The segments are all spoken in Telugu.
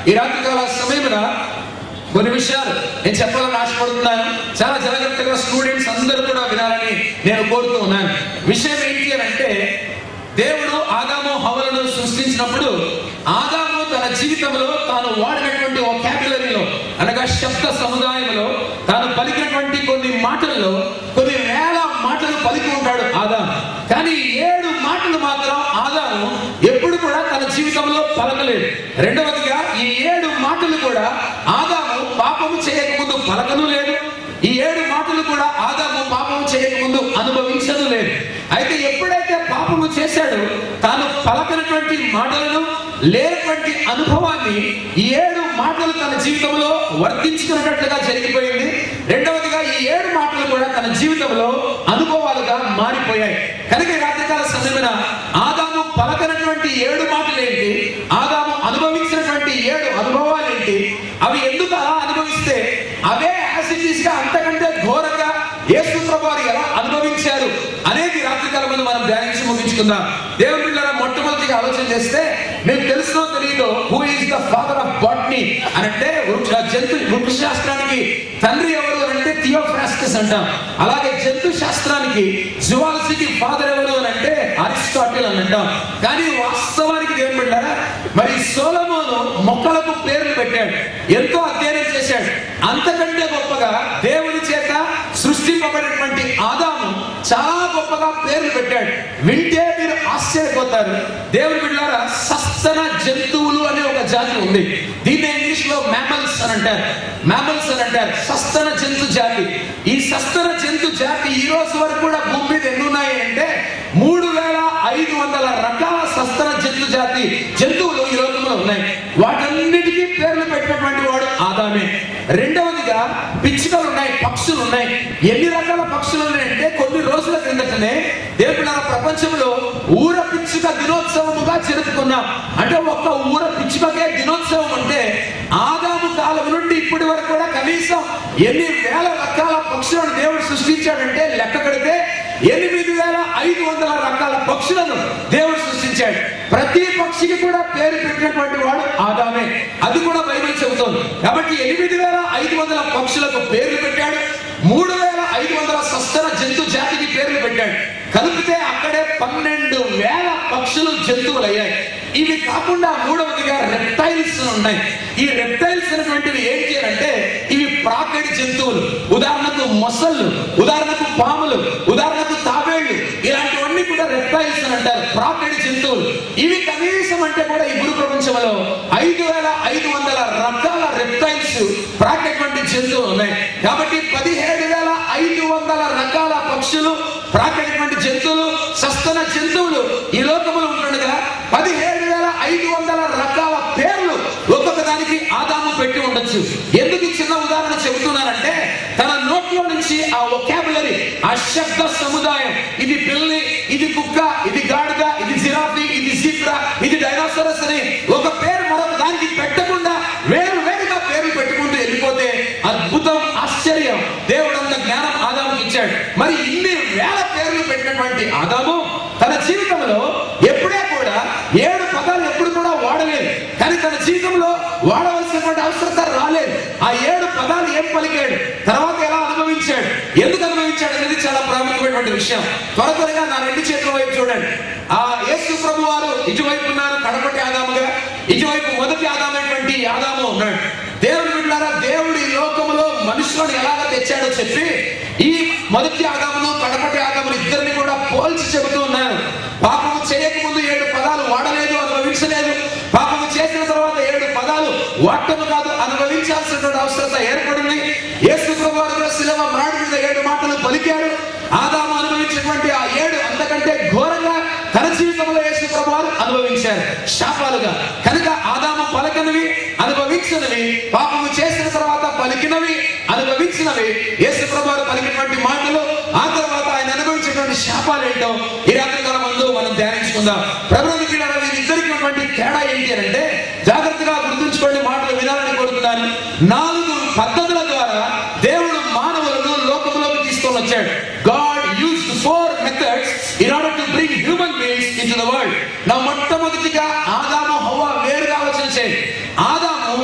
ఈ రాత్రికాల సమయమున కొన్ని విషయాలు నేను చెప్పాలని ఆశపడుతున్నాను చాలా జాగ్రత్తగా స్టూడెంట్స్ అందరూ కూడా వినాలని నేను కోరుతూ ఉన్నాను విషయం ఏంటి అని అంటే దేవుడు ఆదాము హవలను సృష్టించినప్పుడు ఆదాము తన జీవితంలో తాను వాడినటువంటి ఒకాబులరీలో అనగా శబ్ద సముదాయంలో తాను పలికినటువంటి కొన్ని మాటల్లో కొన్ని వేల మాటలు పలికి ఉంటాడు ఆదాము కానీ ఏడు మాటలు మాత్రం ఆదాము ఎప్పుడు కూడా తన జీవితంలో పలకలేదు రెండవదిగా ఈ ఏడు మాటలు కూడా ఆదాము పాపము చేయకముందు పలకను లేదు ఈ ఏడు మాటలు కూడా ఆదాము పాపము చేయకముందు అనుభవించదు లేదు అయితే ఎప్పుడైతే పాపము చేశాడో తాను పలకనటువంటి మాటలను లేనటువంటి అనుభవాన్ని ఈ ఏడు మాటలు తన జీవితంలో వర్తించుకున్నట్లుగా జరిగిపోయింది రెండవదిగా ఈ ఏడు మాటలు కూడా తన జీవితంలో అనుభవాలుగా మారిపోయాయి కనుక ఈ రాత్రికాల సమయమున ఆదాము పలకనటువంటి ఏడు మాటలు ఏంటి ఆదాము అనుభవించినటువంటి ఏడు అనుభవాలు ఏంటి అవి ఎందుకు అలా అనుభవిస్తే అవే యాసిటీస్ గా అంతకంటే ఘోరంగా యేసు ప్రభు వారు ఎలా అనుభవించారు అనేది రాత్రికాల ముందు మనం ధ్యానించి ముగించుకుందాం దేవుడి పిల్లల మొట్టమొదటిగా ఆలోచన చేస్తే మీకు తెలుసునో తెలియదో who is the father of botany అని అంటే వృక్ష జంతు వృక్ష శాస్త్రానికి తండ్రి ఎవరు అని అంటే థియోఫ్రాస్టస్ అంటాం అలాగే జంతు శాస్త్రానికి జువాలజీకి ఫాదర్ ఎవరు అని అంటే అరిస్టాటిల్ అని అంటాం కానీ వాస్తవానికి దేవుని బిడ్డారా మరి సోలమోను మొక్కలకు పేర్లు పెట్టాడు ఎంతో అధ్యయనం చేశాడు అంతకంటే గొప్పగా దేవుని చేత సృష్టింపబడినటువంటి ఆదాము చాలా గొప్పగా పేర్లు పెట్టాడు వింటే మీరు ఆశ్చర్యపోతారు దేవుని బిడ్డారా సస్తన జంతువులు అనే ఒక జాతి ఉంది దీన్ని ఇంగ్లీష్ లో మ్యామల్స్ అని అంటారు మ్యామల్స్ అని అంటారు సస్తన జంతు జాతి ఈ సస్తన జంతు జాతి ఈ రోజు వరకు కూడా భూమి మీద ఎన్ని ఉన్నాయి అంటే మూడు వేల ఐదు వందల రకాల సస్తన జంతు జాతి జంతువులు ఈ లోకంలో ఉన్నాయి వాటన్నిటికీ పేర్లు పెట్టినటువంటి వాడు ఆదామే రెండవదిగా పిచ్చుకలు ఉన్నాయి పక్షులు ఉన్నాయి ఎన్ని రకాల పక్షులు ఉన్నాయంటే కొన్ని రోజుల క్రిందటనే దేవుడు ప్రపంచంలో ఊర పిచ్చుక దినోత్సవముగా జరుపుకున్నాం అంటే ఒక్క ఊర పిచ్చుకకే దినోత్సవం అంటే ఆదాము కాలం నుండి ఇప్పటి వరకు కూడా కనీసం ఎన్ని వేల రకాల పక్షులను దేవుడు సృష్టించాడంటే లెక్క కడితే ఎనిమిది వేల ఐదు వందల రకాల పక్షులను దేవుడు సృష్టించాడు ప్రతి పక్షికి కూడా పేరు పెట్టినటువంటి వాడు ఆదామే అది కూడా బైబిల్ చెబుతోంది కాబట్టి ఎనిమిది వేల ఐదు వందల పక్షులకు పేర్లు పెట్టాడు మూడు వేల ఐదు వందల సస్తన జంతు జాతికి పేర్లు పెట్టాడు కలిపితే అక్కడే పన్నెండు వేల పక్షులు జంతువులు అయ్యాయి ఇవి కాకుండా మూడవదిగా రెప్టైల్స్ ఉన్నాయి ఈ రెప్టైల్స్ అనేటువంటివి ఏంటి అంటే ఇవి ప్రాకడి జంతువులు ఉదాహరణకు మొసళ్ళు ఉదాహరణకు పాములు ఉదాహరణకు తాబేళ్లు ఇలాంటివన్నీ కూడా రెప్టైల్స్ అని అంటారు ప్రాకడి జంతువులు ఇవి కనీసం అంటే కూడా ఈ భూ ప్రపంచంలో ఐదు వేల ఐదు వందల రకాల రెప్టైల్స్ ప్రాకటువంటి జంతువులు ఉన్నాయి కాబట్టి పదిహేడు వేల ఐదు వందల రకాల పక్షులు ప్రాకటువంటి జంతువులు సస్తన జంతువులు ఈ లోకములు ఉంటుండగా పదిహేడు వేల ఐదు వందల రకాల పేర్లు ఒక్కొక్క దానికి ఆదాము పెట్టి ఉండొచ్చు ఎందుకు ఈ చిన్న ఉదాహరణ చెబుతున్నానంటే తన నోట్లో నుంచి ఆ ఒకాబులరీ ఆ శబ్ద సముదాయం ఇది పిల్లి ఇది కుక్క ఇది గాడిద ఇది జిరాఫీ ఇది జీబ్రా ఇది డైనోసరస్ అని ఒక పేరు మరొక దానికి పెట్టకుండా వేరు వేరుగా పేర్లు పెట్టుకుంటూ వెళ్ళిపోతే అద్భుతం ఆశ్చర్యం దేవుడు అంత జ్ఞానం ఆదాముకి ఇచ్చాడు మరి ఇన్ని వేల పేర్లు పెట్టినటువంటి ఆదాము తన జీవితంలో ఎప్పుడే కూడా ఏడు పదాలు ఎప్పుడు కూడా వాడలేదు కానీ తన జీవితంలో వాడవలసినటువంటి అవసరత రాలేదు ఆ ఏడు పదాలు ఏం పలికాడు తర్వాత ఎలా అనుభవించాడు ఎందుకు అనుభవించాడు అనేది చాలా ప్రాముఖ్యమైనటువంటి విషయం త్వర త్వరగా నా రెండు చేతుల వైపు చూడండి ఆ యేసు ప్రభు వారు ఇటువైపు ఉన్నారు కడపటి ఆదాముగా ఇటువైపు మొదటి ఆదామైనటువంటి ఆదాము ఉన్నాడు దేవుడు బిడ్డారా దేవుడు ఈ లోకములో మనుషులను ఎలాగ తెచ్చాడో చెప్పి ఈ మొదటి ఆదామును కడపటి ఆదామును ఇద్దరిని కూడా పోల్చి చెబుతూ ఉన్నారు పాపము చేయకముందు ఏడు పదాలు వాడలేదు అనుభవించలేదు పాపము చేసిన తర్వాత ఏడు పదాలు వాడటము కాదు అనుభవించాల్సినటువంటి అవసరత ఏర్పడింది యేసు ప్రభు వారు కూడా శిలవ మ్రాడు మీద ఏడు మాటలు పలికాడు ఆదాము అనుభవించినటువంటి ఆ ఏడు అంతకంటే ఘోరంగా తన జీవితంలో యేసు ప్రభు వారు అనుభవించారు శాపాలుగా కనుక ఆదాము పలకనివి అనుభవించినవి పాపము చేసిన తర్వాత పలికినవి అనుభవించినవి యేసు ప్రభు వారు పలికినటువంటి మాటలు ఆ తర్వాత ఆయన అనుభవించినటువంటి శాపాలు ఏంటో ఈ రాత్రికాల ముందు మనం ధ్యానించుకుందాం ప్రభుత్వ ఇద్దరికి ఉన్నటువంటి తేడా ఏంటి అని అంటే జాగ్రత్తగా గుర్తుంచుకోండి మాటలు వినాలని కోరుతున్నాను నాలుగు పద్ధతుల ద్వారా దేవుడు మానవులను లోకంలోకి తీసుకొని వచ్చాడు God uses four methods in order to bring human beings into the world నా మొట్టమొదటిగా ఆదాము హవ్వ వేరుగా ఆలోచన చేయండి ఆదాము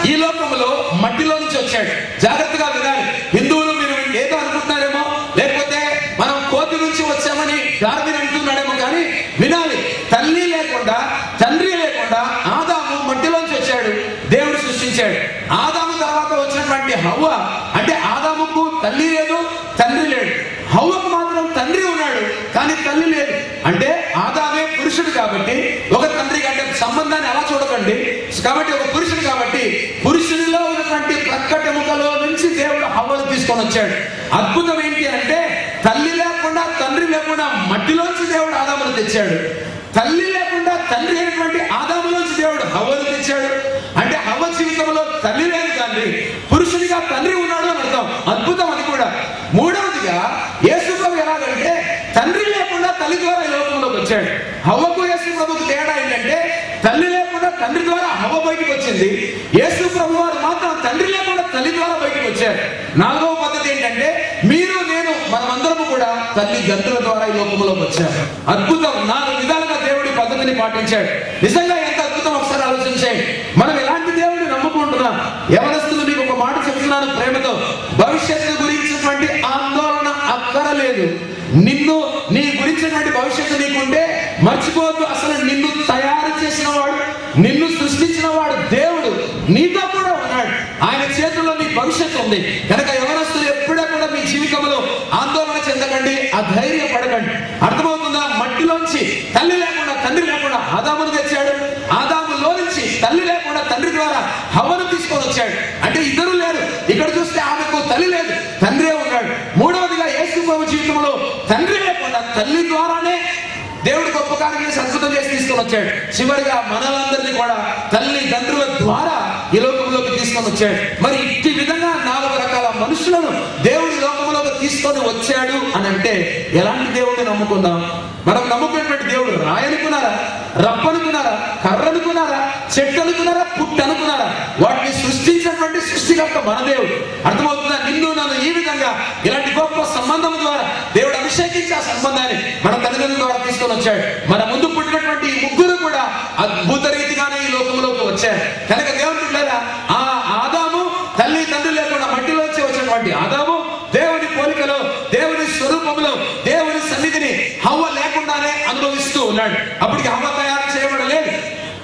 ఈ లోకంలో మట్టిలో నుంచి వచ్చాడు జాగ్రత్తగా వినాలి హిందువులు మీరు ఏదో అనుకుంటున్నారేమో లేకపోతే మనం కోతి నుంచి వచ్చామని డార్విన్ అంటున్నాడేమో కానీ వినాలి తల్లి లేకుండా తండ్రి లేకుండా ఆదాము మట్టిలోంచి వచ్చాడు దేవుడు సృష్టించాడు ఆదాము తర్వాత వచ్చినటువంటి హవ్వ అంటే ఆదాముకు తల్లి లేదు తండ్రి లేడు హవ్వకు మాత్రం తండ్రి ఉన్నాడు కానీ తల్లి లేదు అంటే ఆదామే పురుషుడు కాబట్టి ఒక తండ్రి అంటే సంబంధాన్ని ఎలా చూడకండి కాబట్టి ఒక పురుషుడు కాబట్టి పురుషుడిలో ఉన్నటువంటి ప్రక్కటెముకలో నుంచి దేవుడు హవ్వను తీసుకొని వచ్చాడు అద్భుతం ఏంటి అంటే తల్లి లేకుండా తండ్రి లేకుండా మట్టిలోంచి దేవుడు ఆదామును తెచ్చాడు తల్లి లేకుండా తండ్రి అయినటువంటి ఆదాములోంచి దేవుడు హవ్వను తెచ్చాడు అంటే హవ్వ జీవితంలో తల్లి లేదు తండ్రి పురుషుడిగా తండ్రి ఉన్నాడు అని అర్థం అద్భుతం అది కూడా మూడవదిగా యేసు ప్రభు ఎలాగంటే తండ్రి లేకుండా తల్లి ద్వారా ఈ లోకంలోకి వచ్చాడు హవ్వకు యేసు ప్రభుకు తేడా ఏంటంటే తల్లి లేకుండా తండ్రి ద్వారా హవ్వ బయటికి వచ్చింది యేసు ప్రభు వారు మాత్రం తండ్రి లేకుండా తల్లి ద్వారా బయటికి వచ్చారు నాలుగవ పద్ధతి ఏంటంటే మీరు నేను మనమందరము కూడా తల్లి గంతుల ద్వారా ఈ లోకంలోకి వచ్చాము అద్భుతం నాలుగు విధాలుగా దేవుడి పద్ధతిని పాటించాడు నిజంగా ఎంత అద్భుతం ఒకసారి ఆలోచించండి మనం ఎలాంటి దేవుడిని నమ్ముకుంటున్నాం ఎవరస్తులు మీకు ఒక మాట చెప్తున్నాను ప్రేమతో భవిష్యత్తు గురించినటువంటి ఆందోళన అక్కరలేదు నిన్ను నీ గురించినటువంటి భవిష్యత్తు నీకుంటే మర్చిపోవద్దు అసలు నిన్ను తయారు చేసిన వాడు నిన్ను సృష్టించిన వాడు దేవుడు నీతో కూడా ఉన్నాడు ఆయన చేతుల్లో నీ భవిష్యత్తు ఉంది కనుక యవనస్తులు ఎప్పుడూ కూడా మీ జీవితంలో ఆందోళన చెందకండి అధైర్యపడకండి అర్థమవుతుందా మట్టిలోంచి తల్లి లేకుండా తండ్రి లేకుండా ఆదామును తెచ్చాడు ఆదాములో నుంచి తల్లి లేకుండా తండ్రి ద్వారా హవ్వను తీసుకొని వచ్చాడు అంటే ఇద్దరు లేరు ఇక్కడ చూస్తే ఆమెకు తల్లి లేదు తండ్రే ఉన్నాడు మూడవదిగా యేసు ప్రభు జీవితంలో తండ్రి లేకుండా తల్లి ద్వారానే దేవుడు గొప్ప కార్యం చేసి అద్భుతం చేసి తీసుకొని వచ్చాడు చివరిగా మనలందరినీ కూడా తల్లి తండ్రుల ద్వారా ఈ లోకంలోకి తీసుకొని వచ్చాడు మరి ఇట్టి విధంగా నాలుగు రకాల మనుషులను దేవుడి లోకంలోకి తీసుకొని వచ్చాడు అని అంటే ఎలాంటి దేవుడిని నమ్ముకుందాం మనం నమ్ముకున్నటువంటి దేవుడు రాయనుకున్నారా రప్పనుకున్నారా కర్ర అనుకున్నారా చెట్టు అనుకున్నారా పుట్టు అనుకున్నారా వాటిని సృష్టించినటువంటి సృష్టికర్త మన దేవుడు అర్థమవుతుందా నిన్ను నన్ను ఈ విధంగా ఇలాంటి గొప్ప సంబంధం ద్వారా దేవుడు అభిషేకించి ఆ సంబంధాన్ని మన తల్లిదండ్రుల ద్వారా తీసుకొని వచ్చాడు మన ముందు పుట్టినటువంటి ఈ ముగ్గురు కూడా అద్భుత రీతిగానే ఈ లోకంలోకి వచ్చారు కనుక దేవుడు బిడ్డలారా, ఆ ఆదాము తల్లి తండ్రి లేకుండా మట్టిలోంచి వచ్చినటువంటి ఆదాము దేవుని పోలికలో దేవుని స్వరూపంలో దేవుని సన్నిధిని హవ్వ లేకుండానే అనుభవిస్తూ ఉన్నాడు అప్పటికి హవ్వ తయారు చేయబడలేదు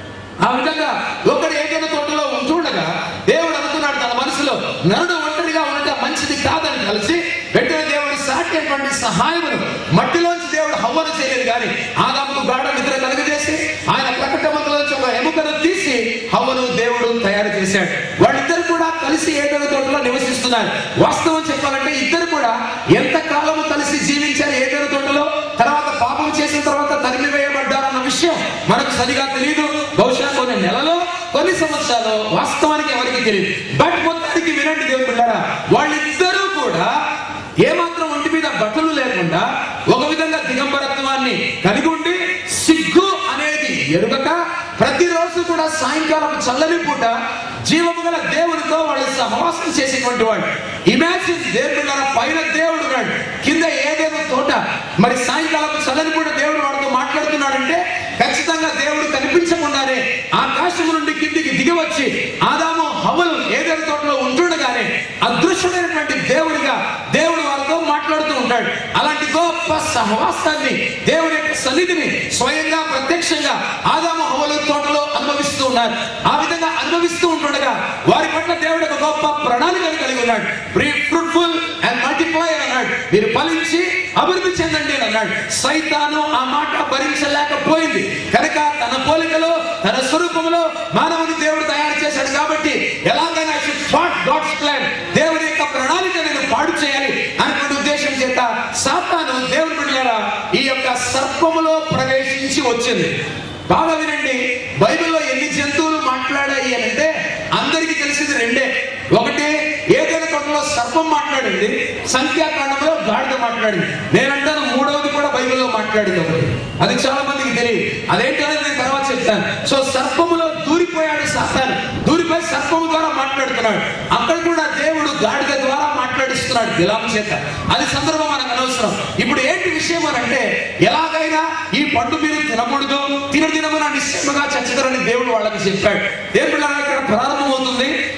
ఆ విధంగా ఒకడు ఏదైనా తోటలో ఉంటుండగా దేవుడు అనుకున్నాడు తన మనసులో నరుడు ఒంటరిగా ఉండటం మంచిది కాదని కలిసి వెంటనే దేవుడు సాటేటువంటి సహాయమును మట్టిలోంచి దేవుడు హవ్వను చేయలేదు కానీ ఆదాముకు గాఢ నిద్ర కలుగజేసి ఆయన ప్రకటనలోంచి ఒక ఎముకను తీసి హవ్వను దేవుడు తయారు చేశాడు వాళ్ళిద్దరు కూడా కలిసి ఏదైన తోటలో నివసిస్తున్నారు వాస్తవం చెప్పాలంటే ఇద్దరు కూడా ఎంత కాలము కలిసి జీవించారు ఏదైన తోటలో తర్వాత పాపం చేసిన తర్వాత తరిమి వేయబడ్డారన్న విషయం మనకు సరిగా తెలియదు బహుశా కొన్ని నెలలో కొన్ని సంవత్సరాలు వాస్తవానికి ఎవరికి తెలియదు బట్ మొత్తానికి వినండి దేవుడు బిడ్డారా వాళ్ళిద్దరూ కూడా ఏమాత్రం ఒంటి మీద బట్టలు లేకుండా ఒక విధంగా దిగంబరత్వాన్ని కలిగి ఉండి సిగ్గు అనేది ఎరుగక ప్రతిరోజు కూడా సాయంకాలం చల్లని పూట జీవము గల దేవునితో వాళ్ళు సహవాసం చేసేటువంటి వాడు ఇమాజిన్ దేవుడు గల పైన దేవుడు ఉన్నాడు కింద ఏదేదో తోట మరి సాయంకాలం చల్లని పూట దేవుడు వాడితో మాట్లాడుతున్నాడంటే ఖచ్చితంగా దేవుడు కనిపించకుండానే ఆకాశం నుండి కిందికి దిగి వచ్చి ఆదాము హవలు ఏదేదో తోటలో ఉంటుండగానే అదృశ్యమైనటువంటి దేవుడిగా దేవుడు వారితో మాట్లాడుతూ ఉంటాడు అలాంటి గొప్ప సహవాసాన్ని దేవుడి యొక్క సన్నిధిని స్వయంగా ప్రత్యక్షంగా ఆదాము హవలు తోటలో అనుభవిస్తూ ఉన్నారు ఆ విధంగా అనుభవిస్తూ ఉంటుండగా వారి పట్ల దేవుడు ఒక గొప్ప ప్రణాళికను కలిగి ఉన్నాడు ఫ్రూట్ఫుల్ అండ్ మల్టిప్లై అన్నాడు మీరు ఫలించి అభివృద్ధి చెందండి అని అన్నాడు సైతాను ఆ మాట భరించలేకపోయింది కనుక తన పోలికలో తన స్వరూపంలో మానవుని దేవుడు తయారు చేశాడు కాబట్టి ఎలాగైనా గాడ్స్ ప్లాన్ దేవుని యొక్క ప్రణాళిక నేను పాడు చేయాలి అనుకున్న ఉద్దేశం చేత సాతాను దేవుని బిడ్డలారా ఈ యొక్క సర్పములో ప్రవేశించి వచ్చింది బాగా వినండి బైబిల్లో ఎన్ని జంతువులు మాట్లాడాయి అని అంటే అందరికీ తెలిసింది రెండే ఒకటి ఏదైనా తోటలో సర్పం మాట్లాడింది సంఖ్యాకాండంలో గాడిద మాట్లాడింది నేనంటాను మూడవది కూడా బైబిల్లో మాట్లాడింది ఒకటి అది చాలా మందికి తెలియదు అదేంటో అనేది నేను తర్వాత చెప్తాను సో సర్పములో దూరిపోయాడు సాతాను దూరిపోయి సర్పము ద్వారా మాట్లాడుతున్నాడు అక్కడ కూడా దేవుడు గాడిద ద్వారా మాట్లాడిస్తున్నాడు బిలాం చేత అది సందర్భం మనకు అనవసరం ఇప్పుడు ఏంటి విషయం అని అంటే ఎలాగైనా ఈ పండు మీరు తినకూడదు తిన దినమున నిశ్చయముగా చచ్చితారని దేవుడు వాళ్ళకి చెప్పాడు దేవుడు ఇక్కడ ప్రారంభమవుతుంది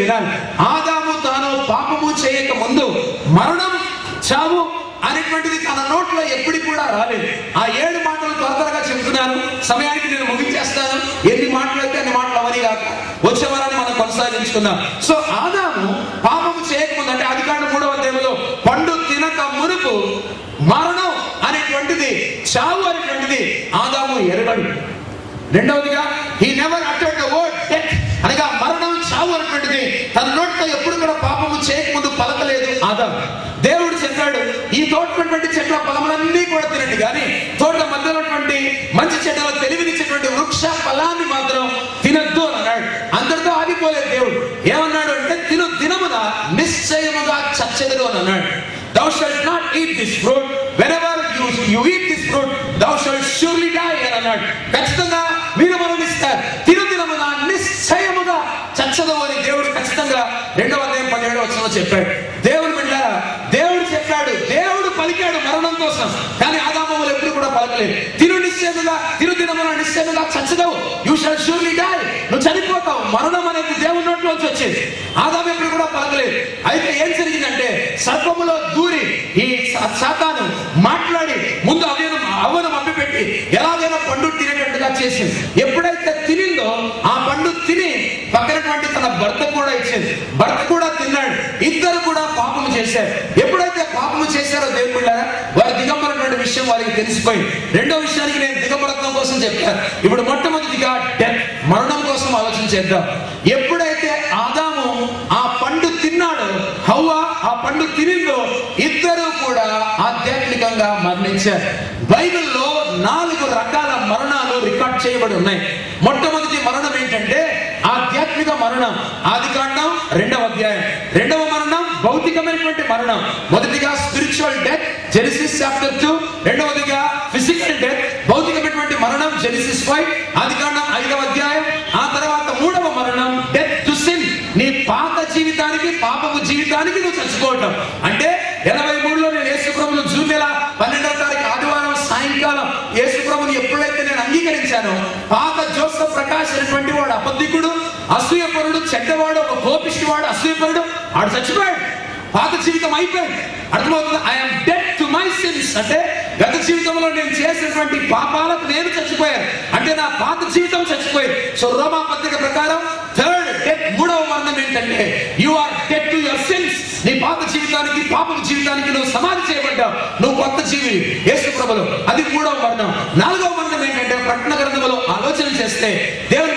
వినాలి ఆదాము తాను పాపము చేయక ముందు మరణం చావు అనేటువంటిది తన నోట్లో ఎప్పటికి కూడా రాలేదు ఆ ఏడు మాటలు త్వర త్వరగా చెబుతున్నాను సమయానికి నేను ముగించేస్తాను ఎన్ని మాటలు అయితే అన్ని మాటలు అవని కాక వచ్చే వారాన్ని మనం కొనసాగించుకుందాం సో ఆదాము పాపము చేయకముందు అంటే అది కాండ మూడవ దేవులో పండు తినక మునుపు మరణం అనేటువంటిది చావు అనేటువంటిది ఆదాము ఎరగడు రెండవదిగా he never heard the word death అనగా మరణం చావు అనేటువంటిది తన నోటితో ఎప్పుడు కూడా పాపము చేయకముందు పలకలేదు ఆదాం దేవుడు చెప్పాడు ఈ తోటటువంటి చెట్ల ఫలములన్నీ కూడా తినండి కానీ తోట మధ్యలో ఉన్నటువంటి మంచి చెట్ల తెలివినిచ్చేటువంటి వృక్ష ఫలాన్ని మాత్రం తినద్దు అని అన్నాడు అందరితో ఆగిపోలేదు దేవుడు ఏమన్నాడు అంటే తిను దినమున నిశ్చయముగా చచ్చెదరు అని అన్నాడు thou shalt not eat this fruit whenever you, you eat this fruit thou shalt surely die అని అన్నాడు ఖచ్చితంగా మీరు మరణిస్తారు తిరుదినమున నిశ్చయముగా చచ్చదు అని దేవుడు ఖచ్చితంగా రెండవ అధ్యాయం పన్నెండు వచ్చిన చెప్పాడు దేవుడు బిడ్డారా దేవుడు చెప్పాడు దేవుడు పలికాడు మరణం కోసం కానీ ఆదామములు ఎప్పుడు కూడా పలకలేదు తిరు నిశ్చయముగా తిరుదినమున నిశ్చయముగా చచ్చదవు యు షల్ షూర్లీ డై నువ్వు చనిపోతావు మరణం అనేది దేవుని నోట్లోంచి వచ్చేది ఆదాము ఎప్పుడు కూడా పలకలేదు అయితే ఏం జరిగిందంటే సర్పములో దూరి ఈ సా- సాతాను మాట్లాడి ముందు అవ్వను అవ్వను మభ్యపెట్టి ఎలాగైనా పండు తినేటట్టుగా చేసింది ఎప్పుడైతే తినిందో ఆ పండు తిని పక్కనటువంటి తన భర్త కూడా ఇచ్చింది భర్త కూడా తిన్నాడు ఇద్దరు కూడా పాపము చేశారు ఎప్పుడైతే పాపము చేశారో దేవుడు బిడ్డారా, వారి దిగంబరటువంటి విషయం వారికి తెలిసిపోయింది రెండో విషయానికి నేను దిగంబరత్వం కోసం చెప్పాను ఇప్పుడు మొట్టమొదటిగా డెత్ మరణం కోసం ఆలోచన చేద్దాం ఎప్పుడైతే ఆదాము ఆ పండు తిన్నాడో హవ్వ ఆ పండు తినిందో ఇద్దరు కూడా ఆధ్యాత్మికంగా మరణించారు బైబిల్లో నాలుగు రకాల మరణాలు రికార్డ్ చేయబడి ఉన్నాయి మొట్టమొదటి మరణం ఏంటంటే ఆధ్యాత్మిక మరణం ఆది కాండం రెండవ అధ్యాయం రెండవ మరణం భౌతికమైనటువంటి మరణం మొదటిగా spiritual death Genesis chapter two రెండవదిగా ఫిజికల్ డెత్ భౌతికమైనటువంటి మరణం జెనిసిస్ ఫైవ్ ఆది కాండం ఐదవ అధ్యాయం ఆ తర్వాత మూడవ మరణం డెత్ టు సిన్ నీ పాత జీవితానికి పాపపు జీవితానికి నువ్వు చచ్చిపోవటం అంటే ఎనభై మూడులో నేను యేసుప్రభులు జూన్ నెల పన్నెండవ తారీఖు ఆదివారం సాయంకాలం యేసుప్రభుని ఎప్పుడైతే నేను అంగీకరించానో పాత జోసఫ్ ప్రకాష్ అనేటువంటి వాడు అబద్ధికుడు అసూయపరుడు చెడ్డవాడు ఒక కోపిష్టివాడు అసూయపరుడు ఆడు చచ్చిపోయాడు పాత జీవితం అయిపోయింది అర్థమవుతుంది I'm dead to my sins అంటే గత జీవితంలో నేను చేసినటువంటి పాపాలకు నేను చచ్చిపోయాను అంటే నా పాత జీవితం చచ్చిపోయింది సో రోమా పత్రిక ప్రకారం థర్డ్ డెత్ మూడవ మరణం ఏంటంటే you are dead to your sins నీ పాత జీవితానికి పాపం జీవితానికి నువ్వు సమాధి చేయబడ్డావు నువ్వు కొత్త జీవి యేసు ప్రభులు అది మూడవ మరణం నాలుగవ మరణం ఏంటంటే ప్రకటన గ్రంథంలో ఆలోచన చేస్తే దేవుని